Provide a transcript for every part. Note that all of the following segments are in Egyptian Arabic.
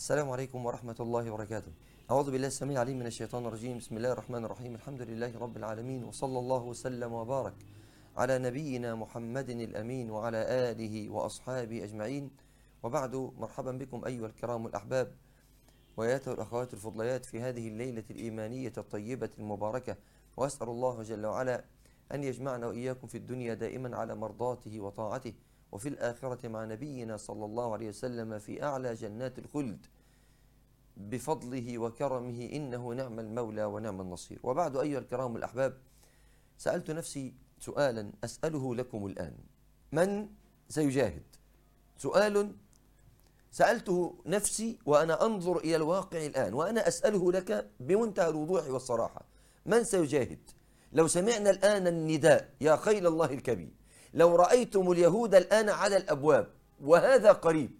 السلام عليكم ورحمة الله وبركاته أعوذ بالله السميع العليم من الشيطان الرجيم بسم الله الرحمن الرحيم الحمد لله رب العالمين وصلى الله وسلم وبارك على نبينا محمد الأمين وعلى آله وأصحابه أجمعين وبعد مرحبا بكم أيها الكرام الأحباب وياته الأخوات الفضليات في هذه الليلة الإيمانية الطيبة المباركة وأسأل الله جل وعلا أن يجمعنا وإياكم في الدنيا دائما على مرضاته وطاعته وفي الآخرة مع نبينا صلى الله عليه وسلم في أعلى جنات الخلد بفضله وكرمه إنه نعم المولى ونعم النصير وبعد أيها الكرام الأحباب سألت نفسي سؤالا أسأله لكم الآن من سيجاهد سؤال سألته نفسي وأنا أنظر إلى الواقع الآن وأنا أسأله لك بمنتهى الوضوح والصراحة من سيجاهد لو سمعنا الآن النداء يا خيل الله الكبير لو رأيتم اليهود الآن على الأبواب وهذا قريب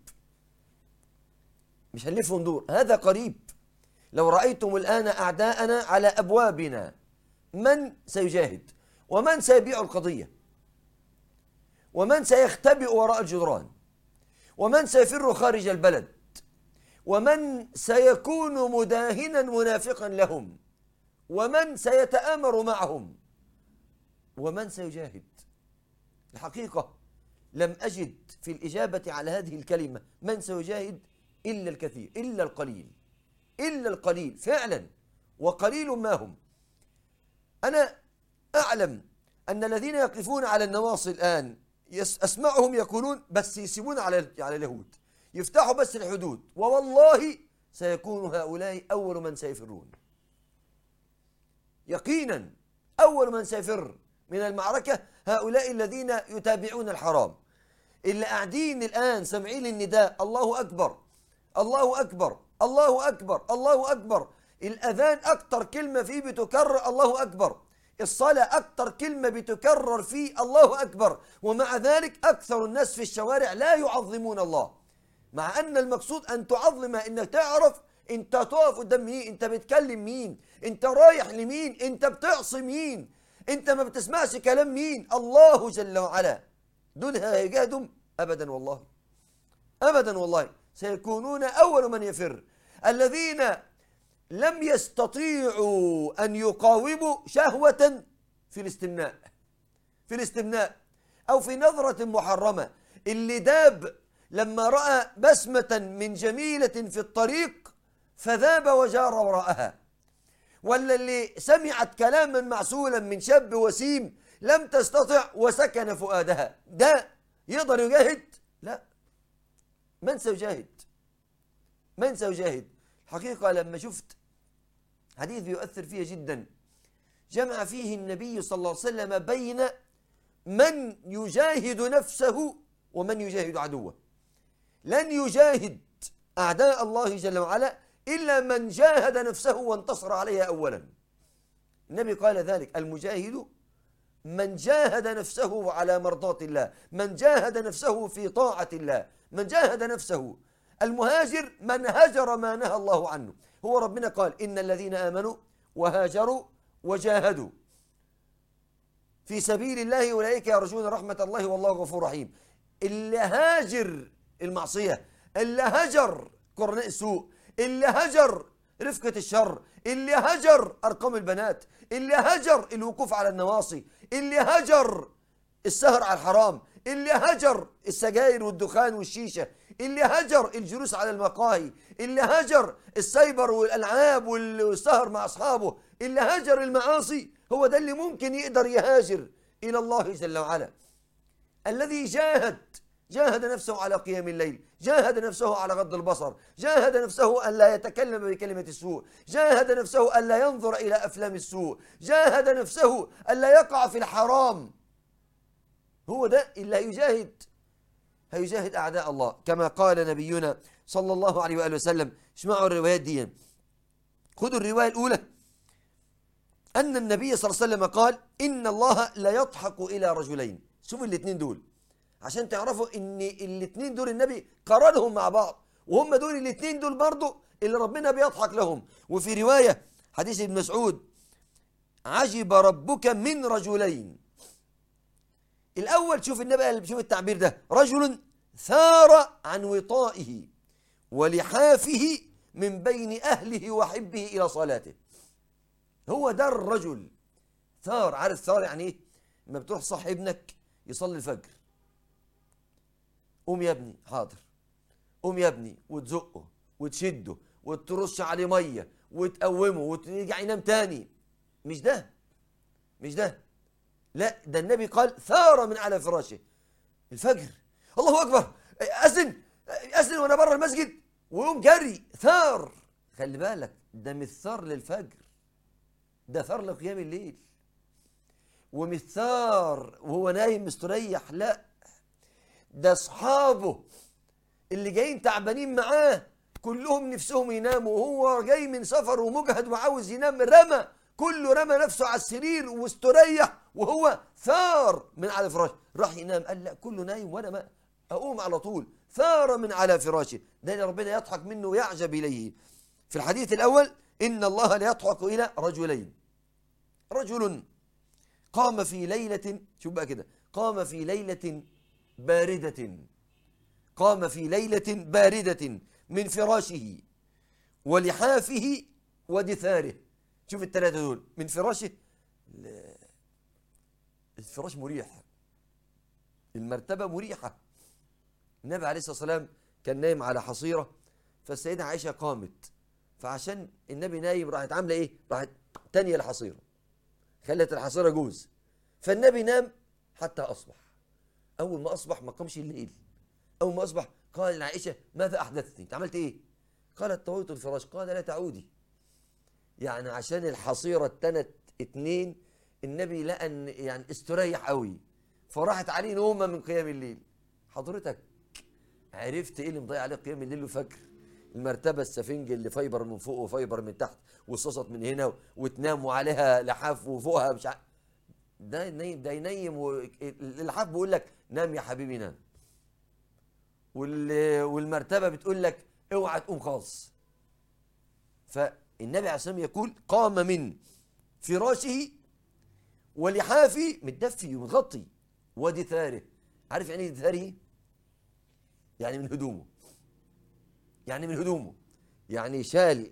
مش هنلف وندور هذا قريب لو رأيتم الآن أعداءنا على أبوابنا من سيجاهد ومن سيبيع القضية ومن سيختبئ وراء الجدران ومن سيفر خارج البلد ومن سيكون مداهنا منافقا لهم ومن سيتآمر معهم ومن سيجاهد الحقيقة لم أجد في الإجابة على هذه الكلمة من سيجاهد إلا الكثير إلا القليل إلا القليل فعلا وقليل ما هم أنا أعلم أن الذين يقفون على النواصي الآن أسمعهم يقولون بس يسيبون على على اليهود يفتحوا بس الحدود ووالله سيكون هؤلاء أول من سيفرون يقينا أول من سيفر من المعركة هؤلاء الذين يتابعون الحرام اللي قاعدين الآن سامعين النداء الله أكبر الله أكبر الله أكبر الله أكبر الأذان أكتر كلمة فيه بتكرر الله أكبر الصلاة أكتر كلمة بتكرر فيه الله أكبر ومع ذلك أكثر الناس في الشوارع لا يعظمون الله مع أن المقصود أن تعظم أنك تعرف أنت تقف قدام مين أنت بتكلم مين أنت رايح لمين أنت بتعصي مين أنت ما بتسمعش كلام مين الله جل وعلا دول هيجاهدوا أبدا والله أبدا والله سيكونون أول من يفر الذين لم يستطيعوا أن يقاوموا شهوة في الاستمناء في الاستمناء أو في نظرة محرمة اللي داب لما رأى بسمة من جميلة في الطريق فذاب وجار وراءها ولا اللي سمعت كلاما معسولا من شاب وسيم لم تستطع وسكن فؤادها ده يقدر يجاهد لا من سيجاهد من سيجاهد حقيقة لما شفت حديث يؤثر فيها جدا جمع فيه النبي صلى الله عليه وسلم بين من يجاهد نفسه ومن يجاهد عدوه لن يجاهد أعداء الله جل وعلا إلا من جاهد نفسه وانتصر عليها أولا النبي قال ذلك المجاهد من جاهد نفسه على مرضاة الله من جاهد نفسه في طاعة الله من جاهد نفسه المهاجر من هجر ما نهى الله عنه هو ربنا قال إن الذين آمنوا وهاجروا وجاهدوا في سبيل الله أولئك يرجون رحمة الله والله غفور رحيم اللي هاجر المعصية اللي هجر قرناء السوء اللي هجر رفقة الشر اللي هجر أرقام البنات اللي هجر الوقوف على النواصي اللي هجر السهر على الحرام اللي هجر السجاير والدخان والشيشة اللي هجر الجلوس على المقاهي اللي هجر السايبر والألعاب والسهر مع أصحابه اللي هجر المعاصي هو ده اللي ممكن يقدر يهاجر إلى الله جل وعلا الذي جاهد جاهد نفسه على قيام الليل جاهد نفسه على غض البصر جاهد نفسه أن لا يتكلم بكلمة السوء جاهد نفسه أن لا ينظر إلى أفلام السوء جاهد نفسه أن لا يقع في الحرام هو ده اللي هيجاهد هيجاهد أعداء الله كما قال نبينا صلى الله عليه وآله وسلم اسمعوا الروايات دي خذوا الرواية الأولى أن النبي صلى الله عليه وسلم قال إن الله لا يضحك إلى رجلين شوفوا الاثنين دول عشان تعرفوا ان الاثنين دول النبي قرنهم مع بعض وهم دول الاثنين دول برضه اللي ربنا بيضحك لهم وفي رواية حديث ابن مسعود عجب ربك من رجلين الأول شوف النبي قال شوف التعبير ده رجل ثار عن وطائه ولحافه من بين أهله وحبه إلى صلاته هو ده الرجل ثار عارف ثار يعني ايه لما بتروح صح ابنك يصلي الفجر قوم يا ابني حاضر قوم يا ابني وتزقه وتشده وترش عليه ميه وتقومه وترجع ينام تاني مش ده مش ده لا ده النبي قال ثار من على فراشه الفجر الله اكبر اذن اذن وانا بره المسجد ويقوم جري ثار خلي بالك ده مش ثار للفجر ده ثار لقيام الليل ومش ثار وهو نايم مستريح لا ده اصحابه اللي جايين تعبانين معاه كلهم نفسهم يناموا وهو جاي من سفر ومجهد وعاوز ينام رمى كله رمى نفسه على السرير واستريح وهو ثار من على فراشه راح ينام قال لا كله نايم وانا ما اقوم على طول ثار من على فراشه ده اللي ربنا يضحك منه ويعجب اليه في الحديث الاول ان الله لا يضحك الى رجلين رجل قام في ليله شوف بقى كده قام في ليله بارده قام في ليله بارده من فراشه ولحافه ودثاره شوف الثلاثه دول من فراشه ل- الفراش مريح المرتبه مريحه النبي عليه الصلاه والسلام كان نايم على حصيره فالسيده عائشه قامت فعشان النبي نايم راحت عامله ايه راحت تانية الحصيره خلت الحصيره جوز فالنبي نام حتى اصبح اول ما اصبح ما قامش الليل اول ما اصبح قال لعائشه ماذا احدثت انت عملت ايه قالت طويت الفراش قال لا تعودي يعني عشان الحصيره التنت اتنين النبي لقى ان يعني استريح قوي فراحت عليه نومه من قيام الليل حضرتك عرفت ايه اللي مضيع عليه قيام الليل وفجر المرتبه السفنج اللي فايبر من فوق وفايبر من تحت والصوصت من هنا وتنام وعليها لحاف وفوقها مش عارف ده ينيم ده ينيم و... اللحاف بيقول لك نام يا حبيبي نام وال... والمرتبه بتقول لك اوعى تقوم خالص فالنبي عليه الصلاه والسلام يقول قام من فراشه ولحافه متدفي ومتغطي ودثاره عارف يعني ايه دثاره؟ يعني من هدومه يعني من هدومه يعني شال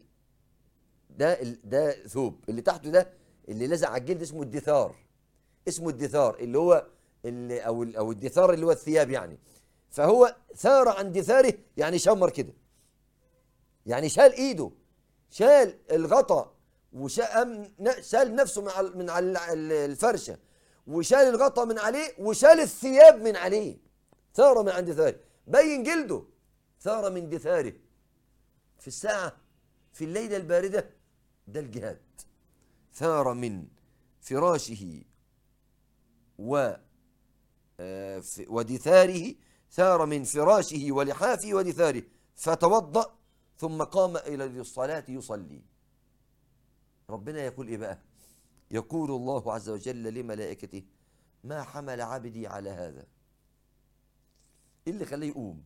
ده ال- ده ثوب اللي تحته ده اللي لزق على الجلد اسمه الدثار اسمه الدثار اللي هو اللي او ال- او الدثار اللي هو الثياب يعني فهو ثار عن دثاره يعني شمر كده يعني شال ايده شال الغطا وشال شال نفسه من على من على ال- الفرشه وشال الغطا من عليه وشال الثياب من عليه ثار من عند دثاره بين جلده ثار من دثاره في الساعة في الليلة الباردة ده الجهاد ثار من فراشه و آه، ف- ودثاره ثار من فراشه ولحافه ودثاره فتوضأ ثم قام إلى الصلاة يصلي ربنا يقول إيه بقى يقول الله عز وجل لملائكته ما حمل عبدي على هذا ايه اللي خليه يقوم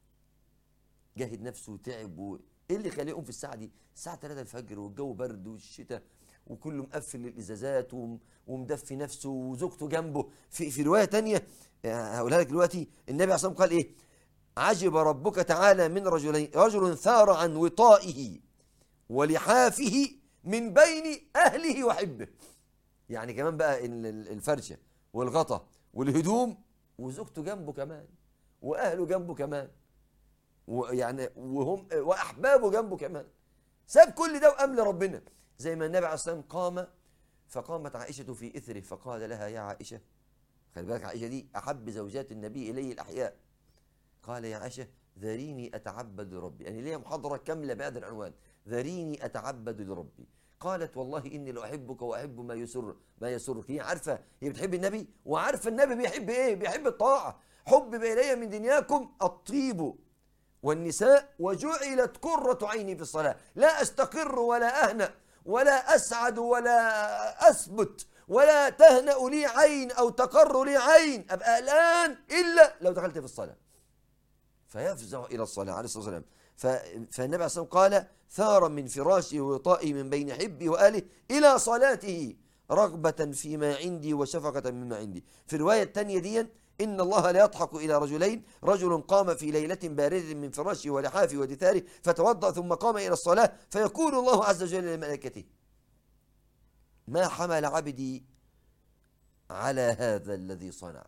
جاهد نفسه وتعب و... ايه اللي خليه يقوم في الساعه دي الساعه 3 الفجر والجو برد والشتاء وكله مقفل الازازات وم... ومدفي نفسه وزوجته جنبه في في روايه تانية آه، هقولها لك دلوقتي النبي عليه الصلاه والسلام قال ايه عجب ربك تعالى من رجلين رجل ثار عن وطائه ولحافه من بين اهله وحبه يعني كمان بقى ال- ال- الفرشه والغطا والهدوم وزوجته جنبه كمان واهله جنبه كمان ويعني وهم واحبابه جنبه كمان ساب كل ده وقام لربنا زي ما النبي عليه الصلاه والسلام قام فقامت عائشه في اثره فقال لها يا عائشه خلي بالك عائشه دي احب زوجات النبي اليه الاحياء قال يا عائشه ذريني اتعبد لربي يعني ليا محاضره كامله بهذا العنوان ذريني اتعبد لربي قالت والله اني لاحبك واحب ما يسر ما يسرك هي عارفه هي بتحب النبي وعارفه النبي بيحب ايه بيحب الطاعه حبب الي من دنياكم الطيب والنساء وجعلت قرة عيني في الصلاة لا أستقر ولا أهنأ ولا أسعد ولا أثبت ولا تهنأ لي عين أو تقر لي عين أبقى الآن إلا لو دخلت في الصلاة فيفزع إلى الصلاة عليه الصلاة والسلام ف- فالنبي عليه الصلاة والسلام قال ثار من فراشه وطائي من بين حبي وآله إلى صلاته رغبة فيما عندي وشفقة مما عندي في الرواية الثانية دي إن الله لا يضحك إلى رجلين رجل قام في ليلة باردة من فراشه ولحافه ودثاره فتوضأ ثم قام إلى الصلاة فيقول الله عز وجل لملائكته ما حمل عبدي على هذا الذي صنع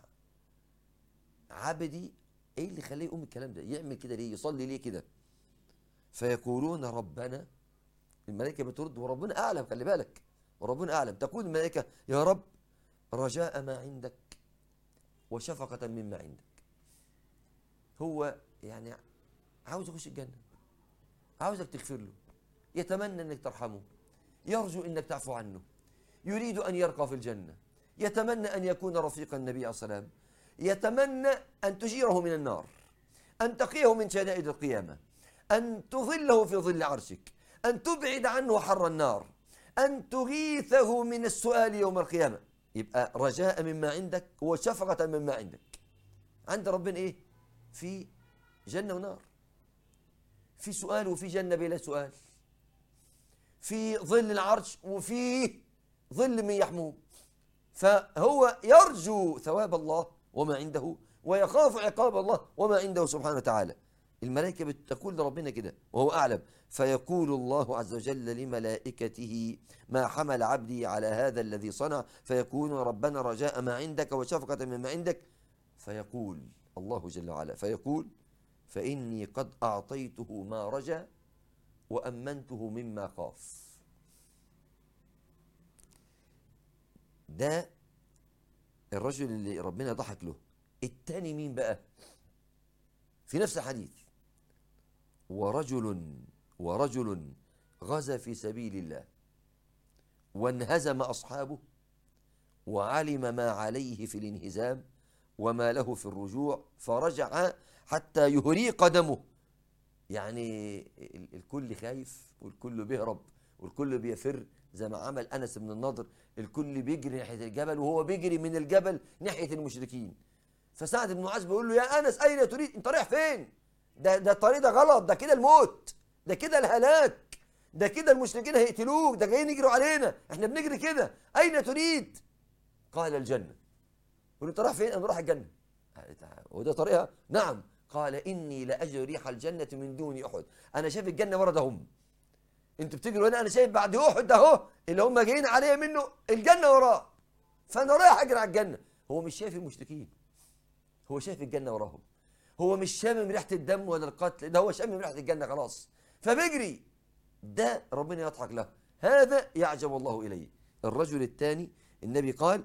عبدي ايه اللي خليه يقوم الكلام ده يعمل كده ليه يصلي ليه كده فيقولون ربنا الملائكه بترد وربنا اعلم خلي بالك وربنا اعلم تقول الملائكه يا رب رجاء ما عندك وشفقه مما عندك هو يعني عاوز يخش الجنه عاوزك تغفر له يتمنى انك ترحمه يرجو انك تعفو عنه يريد ان يرقى في الجنه يتمنى ان يكون رفيق النبي عليه الصلاه والسلام يتمنى ان تجيره من النار ان تقيه من شدائد القيامه ان تظله في ظل عرشك ان تبعد عنه حر النار ان تغيثه من السؤال يوم القيامه يبقى رجاء مما عندك وشفقه مما عندك عند ربنا ايه في جنه ونار في سؤال وفي جنه بلا سؤال في ظل العرش وفي ظل من يحموه فهو يرجو ثواب الله وما عنده ويخاف عقاب الله وما عنده سبحانه وتعالى الملائكة بتقول لربنا كده وهو أعلم فيقول الله عز وجل لملائكته ما حمل عبدي على هذا الذي صنع فيكون ربنا رجاء ما عندك وشفقة مما عندك فيقول الله جل وعلا فيقول فإني قد أعطيته ما رجا وأمنته مما خاف ده الرجل اللي ربنا ضحك له التاني مين بقى في نفس الحديث ورجل ورجل غزا في سبيل الله وانهزم أصحابه وعلم ما عليه في الانهزام وما له في الرجوع فرجع حتى يهري قدمه يعني الكل خايف والكل بيهرب والكل بيفر زي ما عمل انس بن النضر الكل بيجري ناحيه الجبل وهو بيجري من الجبل ناحيه المشركين فسعد بن معاذ بيقول له يا انس اين تريد انت رايح فين ده ده الطريق ده غلط ده كده الموت ده كده الهلاك ده كده المشركين هيقتلوك ده جايين يجروا علينا احنا بنجري كده اين تريد قال الجنه قلت انت رايح فين انا رايح الجنه وده طريقها نعم قال اني لاجد ريح الجنه من دون احد انا شايف الجنه ورا ده هم انتوا بتجروا هنا انا شايف بعد احد ده اهو اللي هم جايين عليا منه الجنه وراه فانا رايح اجري على الجنه هو مش شايف المشركين هو شايف الجنه وراهم هو مش شامم ريحه الدم ولا القتل ده هو شامم ريحه الجنه خلاص فبيجري ده ربنا يضحك له هذا يعجب الله اليه الرجل الثاني النبي قال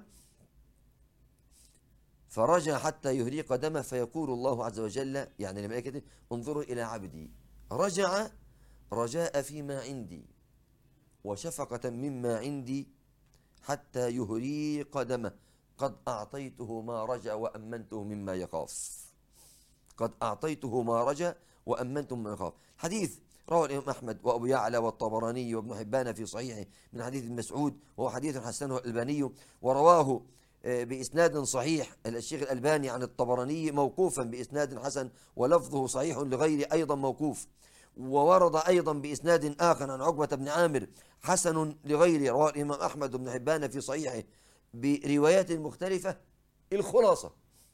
فرجع حتى يهري قدمه فيقول الله عز وجل يعني الملائكة انظروا إلى عبدي رجع رجاء فيما عندي وشفقة مما عندي حتى يهري قدمه قد أعطيته ما رجا وأمنته مما يخاف قد أعطيته ما رجا وأمنته مما يخاف حديث روى الإمام أحمد وأبو يعلى والطبراني وابن حبان في صحيحه من حديث مسعود وهو حديث حسنه الألباني ورواه بإسناد صحيح الشيخ الألباني عن الطبراني موقوفا بإسناد حسن ولفظه صحيح لغير أيضا موقوف وورد أيضا بإسناد آخر عن عقبة بن عامر حسن لغيره رواه الإمام أحمد بن حبان في صحيحه بروايات مختلفة الخلاصة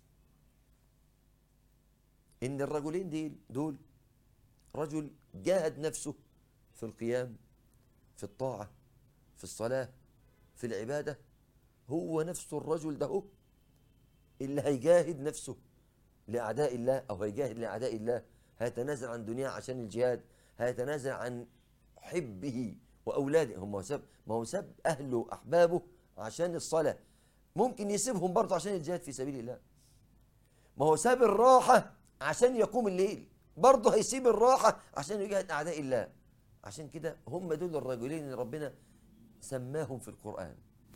إن الرجلين دي دول رجل جاهد نفسه في القيام في الطاعة في الصلاة في العبادة هو نفسه الرجل ده هو اللي هيجاهد نفسه لأعداء الله أو هيجاهد لأعداء الله هيتنازل عن دنياه عشان الجهاد هيتنازل عن حبه وأولاده هم ساب ما هو ساب أهله وأحبابه عشان الصلاة ممكن يسيبهم برضه عشان الجهاد في سبيل الله ما هو ساب الراحة عشان يقوم الليل برضه هيسيب الراحة عشان يجاهد أعداء الله عشان كده هم دول الرجلين اللي ربنا سماهم في القرآن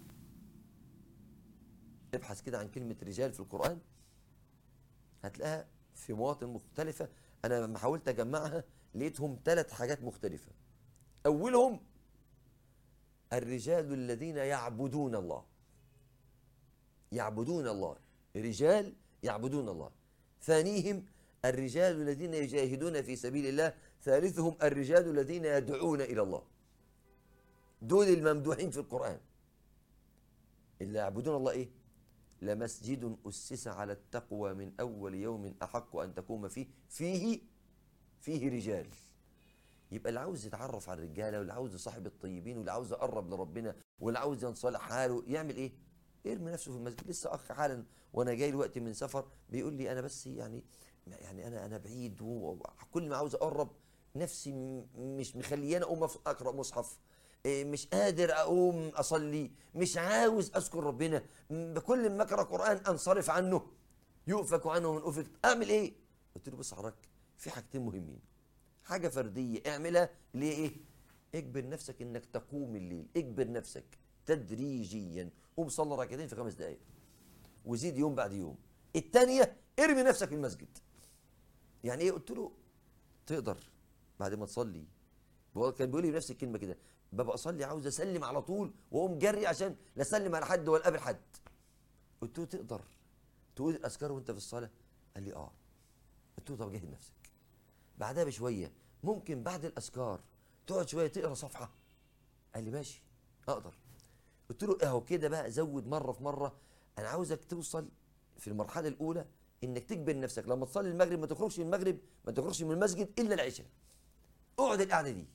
ابحث كده عن كلمة رجال في القرآن هتلاقيها في مواطن مختلفة أنا لما حاولت أجمعها لقيتهم ثلاث حاجات مختلفة أولهم الرجال الذين يعبدون الله يعبدون الله رجال يعبدون الله ثانيهم الرجال الذين يجاهدون في سبيل الله ثالثهم الرجال الذين يدعون إلى الله دول الممدوحين في القرآن اللي يعبدون الله إيه لمسجد أسس على التقوى من أول يوم أحق أن تقوم فيه فيه فيه رجال يبقى اللي عاوز يتعرف على الرجاله واللي عاوز يصاحب الطيبين واللي عاوز يقرب لربنا واللي عاوز ينصلح حاله يعمل ايه؟ يرمي نفسه في المسجد لسه اخ حالا وانا جاي الوقت من سفر بيقول لي انا بس يعني يعني انا انا بعيد وكل ما عاوز اقرب نفسي م- مش مخلياني اقوم أف- اقرا مصحف إيه، مش قادر اقوم اصلي مش عاوز اذكر ربنا م- كل ما اقرا قران انصرف عنه يؤفك عنه من افك اعمل ايه قلت له بص حضرتك في حاجتين مهمين حاجه فرديه اعملها اللي هي ايه اجبر نفسك انك تقوم الليل اجبر نفسك تدريجيا قوم صلي ركعتين في خمس دقائق وزيد يوم بعد يوم الثانيه ارمي نفسك في المسجد يعني ايه قلت له تقدر بعد ما تصلي هو كان بيقول لي نفس الكلمه كده ببقى اصلي عاوز اسلم على طول واقوم جري عشان لا اسلم على حد ولا اقابل حد قلت له تقدر تقول الاذكار وانت في الصلاه قال لي اه قلت له طب جهد نفسك بعدها بشويه ممكن بعد الاذكار تقعد شويه تقرا صفحه قال لي ماشي اقدر قلت له اهو كده بقى زود مره في مره انا عاوزك توصل في المرحله الاولى انك تجبر نفسك لما تصلي المغرب ما تخرجش من المغرب ما تخرجش من المسجد الا العشاء اقعد القعده دي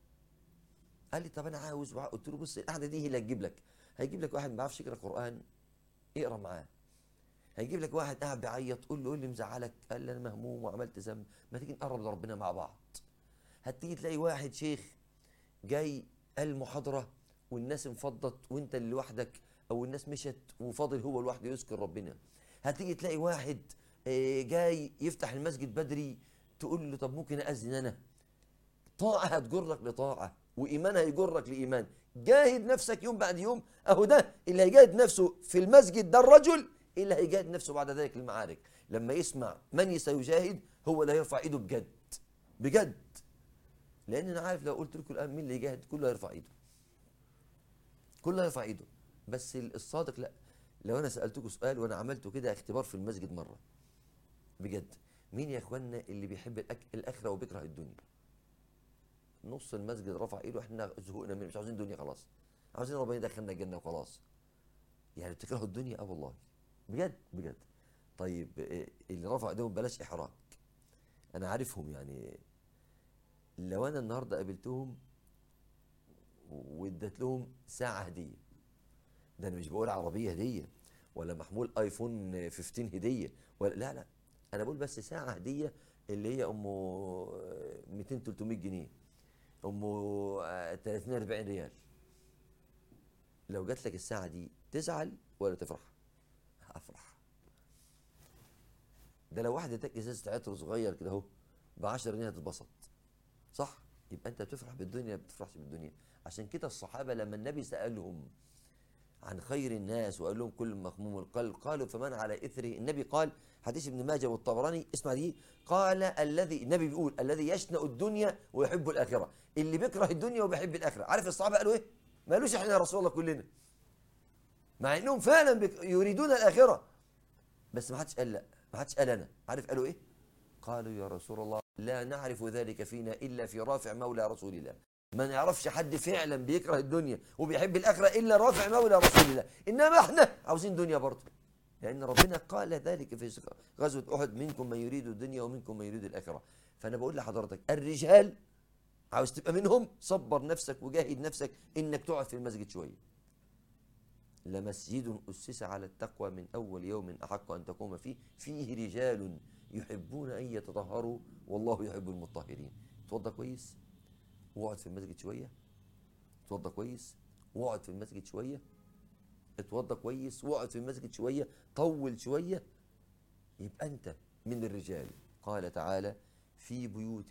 قال لي طب انا عاوز وع- قلت له بص القعده دي هي اللي هتجيب لك هيجيب لك واحد ما بيعرفش يقرا قران اقرا معاه هيجيب لك واحد قاعد بيعيط قول له ايه اللي مزعلك قال لي انا مهموم وعملت ذنب ما تيجي نقرب لربنا مع بعض هتيجي تلاقي واحد شيخ جاي قال محاضره والناس انفضت وانت اللي لوحدك او الناس مشت وفاضل هو لوحده يذكر ربنا هتيجي تلاقي واحد آه، جاي يفتح المسجد بدري تقول له طب ممكن اذن انا طاعه هتجرك لطاعه وايمان هيجرك لايمان جاهد نفسك يوم بعد يوم اهو ده اللي هيجاهد نفسه في المسجد ده الرجل اللي هيجاهد نفسه بعد ذلك المعارك لما يسمع من سيجاهد هو اللي هيرفع ايده بجد بجد لان انا عارف لو قلت لكم الان مين اللي يجاهد كله هيرفع ايده كله هيرفع ايده بس الصادق لا لو انا سالتكم سؤال وانا عملته كده اختبار في المسجد مره بجد مين يا اخوانا اللي بيحب الأك... الاخره وبيكره الدنيا نص المسجد رفع ايده احنا زهقنا منه مش عاوزين دنيا خلاص عاوزين ربنا يدخلنا الجنه وخلاص يعني بتكرهوا الدنيا اه والله بجد بجد طيب إيه، اللي رفع ايديهم بلاش احراج انا عارفهم يعني لو انا النهارده قابلتهم واديت لهم ساعه هديه ده انا مش بقول عربيه هديه ولا محمول ايفون 15 هديه ولا لا لا انا بقول بس ساعه هديه اللي هي ام 200 300 جنيه ام 30 40 ريال لو جات لك الساعه دي تزعل ولا تفرح افرح ده لو واحد اداك ازازه عطر صغير كده اهو ب 10 جنيه هتتبسط صح يبقى انت بتفرح بالدنيا ما بتفرحش بالدنيا عشان كده الصحابه لما النبي سالهم عن خير الناس وقال لهم كل مخموم القلب قالوا فمن على اثره النبي قال حديث ابن ماجه والطبراني اسمع دي قال الذي النبي بيقول الذي يشنأ الدنيا ويحب الاخره اللي بيكره الدنيا وبيحب الاخره عارف الصحابه قالوا ايه ما قالوش احنا يا رسول الله كلنا مع انهم فعلا بيك- يريدون الاخره بس ما حدش قال لا ما حدش قال انا عارف قالوا ايه قالوا يا رسول الله لا نعرف ذلك فينا الا في رافع مولى رسول الله ما نعرفش حد فعلا بيكره الدنيا وبيحب الاخره الا رافع مولى رسول الله انما احنا عاوزين دنيا برضه لان ربنا قال ذلك في غزوه احد منكم من يريد الدنيا ومنكم من يريد الاخره فانا بقول لحضرتك الرجال عاوز تبقى منهم صبر نفسك وجاهد نفسك انك تقعد في المسجد شويه لمسجد أسس على التقوى من أول يوم أحق أن تقوم فيه فيه رجال يحبون أن يتطهروا والله يحب المطهرين توضى كويس واقعد في المسجد شوية توضى كويس واقعد في المسجد شوية اتوضى كويس واقعد في المسجد شوية طول شوية يبقى أنت من الرجال قال تعالى في بيوت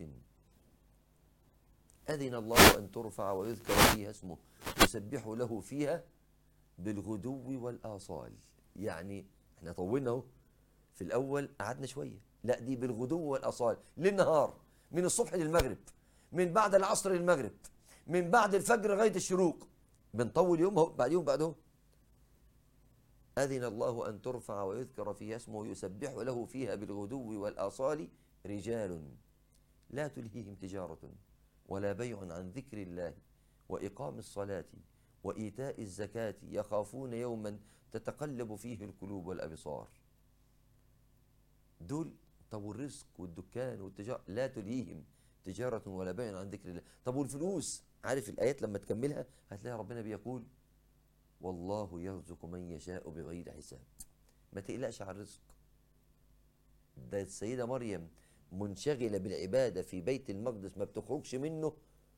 أذن الله أن ترفع ويذكر فيها اسمه يسبح له فيها بالغدو والآصال يعني احنا طولنا اهو في الأول قعدنا شوية لا دي بالغدو والآصال للنهار من الصبح للمغرب من بعد العصر للمغرب من بعد الفجر لغاية الشروق بنطول يوم اهو بعد يوم بعد اهو أذن الله أن ترفع ويذكر فيها اسمه يسبح له فيها بالغدو والآصال رجال لا تلهيهم تجارة ولا بيع عن ذكر الله وإقام الصلاة وإيتاء الزكاة يخافون يوما تتقلب فيه القلوب والأبصار دول طب والرزق والدكان والتجارة لا تلهيهم تجارة ولا بيع عن ذكر الله طب والفلوس عارف الآيات لما تكملها هتلاقي ربنا بيقول والله يرزق من يشاء بغير حساب ما تقلقش على الرزق ده السيدة مريم منشغلة بالعبادة في بيت المقدس ما بتخرجش منه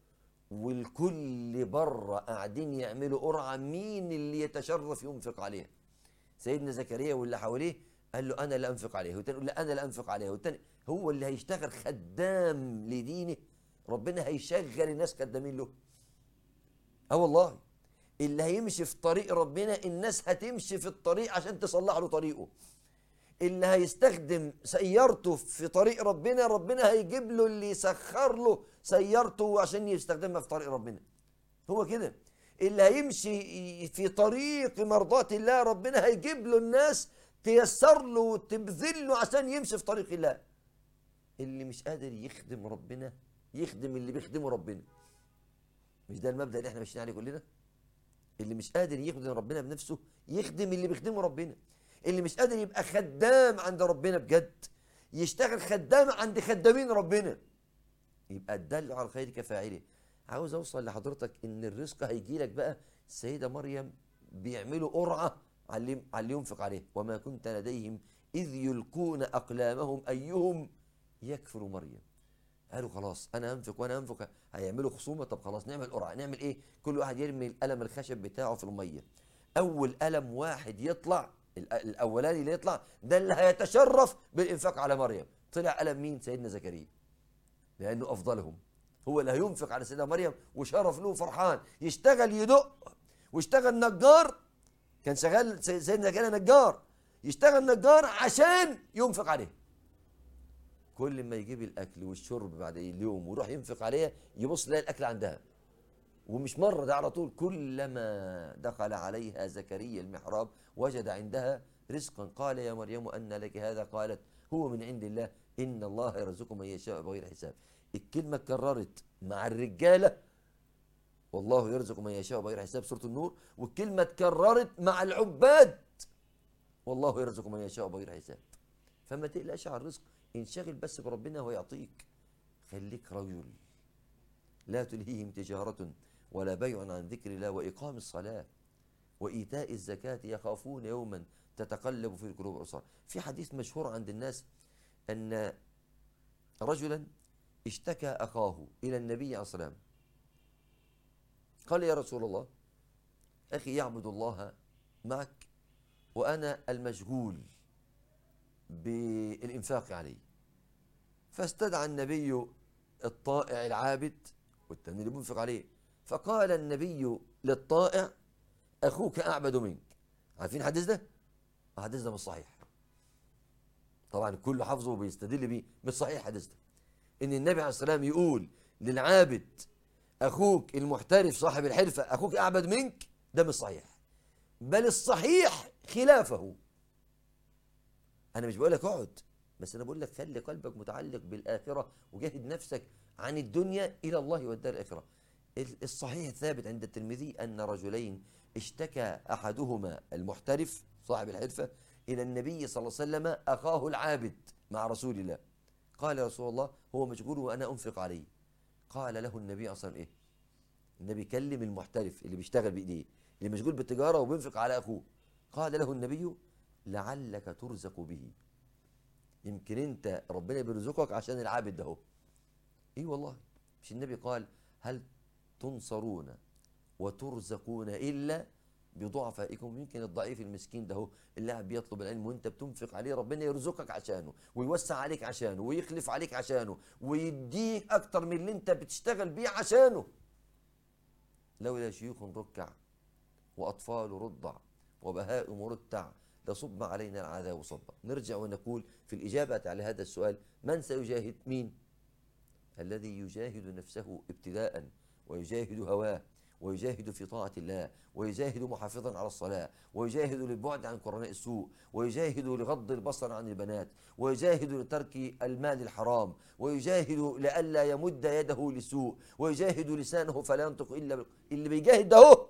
والكل بره قاعدين يعملوا قرعة مين اللي يتشرف ينفق عليها سيدنا زكريا واللي حواليه قال له انا اللي انفق عليه والتاني يقول لا انا اللي انفق عليه والتاني هو اللي هيشتغل خدام لدينه ربنا هيشغل الناس خدامين له اه والله اللي هيمشي في طريق ربنا الناس هتمشي في الطريق عشان تصلح له طريقه اللي هيستخدم سيارته في طريق ربنا ربنا هيجيب له اللي يسخر له سيارته عشان يستخدمها في طريق ربنا هو كده اللي هيمشي في طريق مرضاة الله ربنا هيجيب له الناس تيسر له وتبذل له عشان يمشي في طريق الله اللي مش قادر يخدم ربنا يخدم اللي بيخدمه ربنا مش ده المبدأ اللي احنا ماشيين عليه كلنا اللي مش قادر يخدم ربنا بنفسه يخدم اللي بيخدمه ربنا اللي مش قادر يبقى خدام عند ربنا بجد يشتغل خدام عند خدامين ربنا يبقى الدل على الخير كفاعله عاوز اوصل لحضرتك ان الرزق هيجي لك بقى السيده مريم بيعملوا قرعه على اللي على اللي ينفق عليه وما كنت لديهم اذ يلقون اقلامهم ايهم يكفر مريم قالوا خلاص انا انفق وانا انفق هيعملوا خصومه طب خلاص نعمل قرعه نعمل ايه كل واحد يرمي القلم الخشب بتاعه في الميه اول قلم واحد يطلع الأ- الاولاني اللي يطلع ده اللي هيتشرف بالانفاق على مريم طلع قلم مين سيدنا زكريا لانه افضلهم هو اللي هينفق على سيدنا مريم وشرف له فرحان يشتغل يدق ويشتغل نجار كان شغال سي- سيدنا زكريا نجار يشتغل نجار عشان ينفق عليه كل ما يجيب الاكل والشرب بعد اليوم ويروح ينفق عليها يبص يلاقي الاكل عندها ومش مره ده على طول كلما دخل عليها زكريا المحراب وجد عندها رزقا قال يا مريم ان لك هذا قالت هو من عند الله ان الله يرزق من يشاء بغير حساب الكلمه اتكررت مع الرجاله والله يرزق من يشاء بغير حساب سوره النور والكلمه اتكررت مع العباد والله يرزق من يشاء بغير حساب فما تقلقش على الرزق انشغل بس بربنا ويعطيك خليك رجل لا تلهيهم تجارة ولا بيع عن ذكر الله وإقام الصلاة وإيتاء الزكاة يخافون يوما تتقلب في القلوب والأبصار في حديث مشهور عند الناس أن رجلا اشتكى أخاه إلى النبي عليه الصلاة والسلام قال يا رسول الله أخي يعبد الله معك وأنا المشغول بالإنفاق عليه فاستدعى النبي الطائع العابد والتاني اللي بينفق عليه فقال النبي للطائع أخوك أعبد منك عارفين الحديث ده؟ الحديث ده مش صحيح طبعا كله حافظه وبيستدل بيه مش صحيح الحديث ده ان النبي عليه السلام يقول للعابد اخوك المحترف صاحب الحرفه اخوك اعبد منك ده مش صحيح بل الصحيح خلافه انا مش بقول لك اقعد بس انا بقول لك خلي قلبك متعلق بالاخره وجاهد نفسك عن الدنيا الى الله والدار الاخره الصحيح الثابت عند الترمذي ان رجلين اشتكى احدهما المحترف صاحب الحرفه الى النبي صلى الله عليه وسلم اخاه العابد مع رسول الله قال يا رسول الله هو مشغول وانا انفق عليه قال له النبي اصلا ايه النبي كلم المحترف اللي بيشتغل بايديه اللي مشغول بالتجاره وبينفق على اخوه قال له النبي لعلك ترزق به يمكن انت ربنا بيرزقك عشان العابد ده هو ايه والله مش النبي قال هل تنصرون وترزقون الا بضعفائكم يمكن الضعيف المسكين ده هو اللي قاعد بيطلب العلم وانت بتنفق عليه ربنا يرزقك عشانه ويوسع عليك عشانه ويخلف عليك عشانه ويديك اكتر من اللي انت بتشتغل بيه عشانه لولا شيوخ ركع واطفال رضع وبهائم رتع لصب علينا العذاب صبا نرجع ونقول في الإجابة على هذا السؤال من سيجاهد مين الذي يجاهد نفسه ابتداء ويجاهد هواه ويجاهد في طاعة الله ويجاهد محافظا على الصلاة ويجاهد للبعد عن قرناء السوء ويجاهد لغض البصر عن البنات ويجاهد لترك المال الحرام ويجاهد لئلا يمد يده للسوء ويجاهد لسانه فلا ينطق إلا بال... اللي بيجاهد ده هو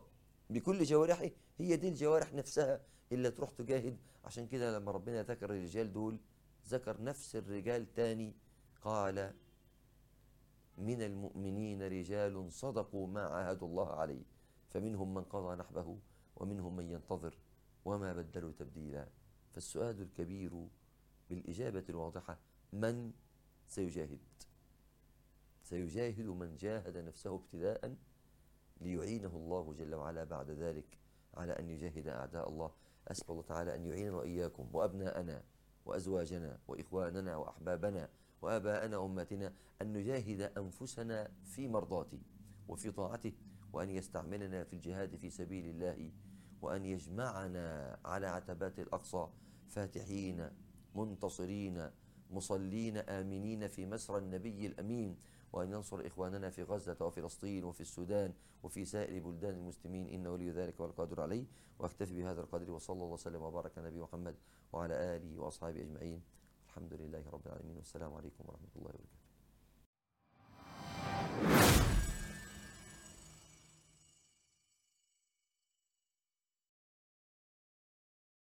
بكل جوارحه هي دي الجوارح نفسها اللي تروح تجاهد عشان كده لما ربنا ذكر الرجال دول ذكر نفس الرجال تاني قال من المؤمنين رجال صدقوا ما عاهدوا الله عليه فمنهم من قضى نحبه ومنهم من ينتظر وما بدلوا تبديلا فالسؤال الكبير بالإجابة الواضحة من سيجاهد سيجاهد من جاهد نفسه ابتداء ليعينه الله جل وعلا بعد ذلك على أن يجاهد أعداء الله أسأل الله تعالى أن يعيننا وإياكم وأبناءنا وأزواجنا وإخواننا وأحبابنا وآباءنا وأماتنا أن نجاهد أنفسنا في مرضاته وفي طاعته وأن يستعملنا في الجهاد في سبيل الله وأن يجمعنا على عتبات الأقصى فاتحين منتصرين مصلين آمنين في مسرى النبي الأمين وأن ينصر إخواننا في غزة وفلسطين وفي السودان وفي سائر بلدان المسلمين إن ولي ذلك والقادر عليه وأكتفي بهذا القدر وصلى الله وسلم وبارك على نبي محمد وعلى آله وأصحابه أجمعين الحمد لله رب العالمين والسلام عليكم ورحمة الله وبركاته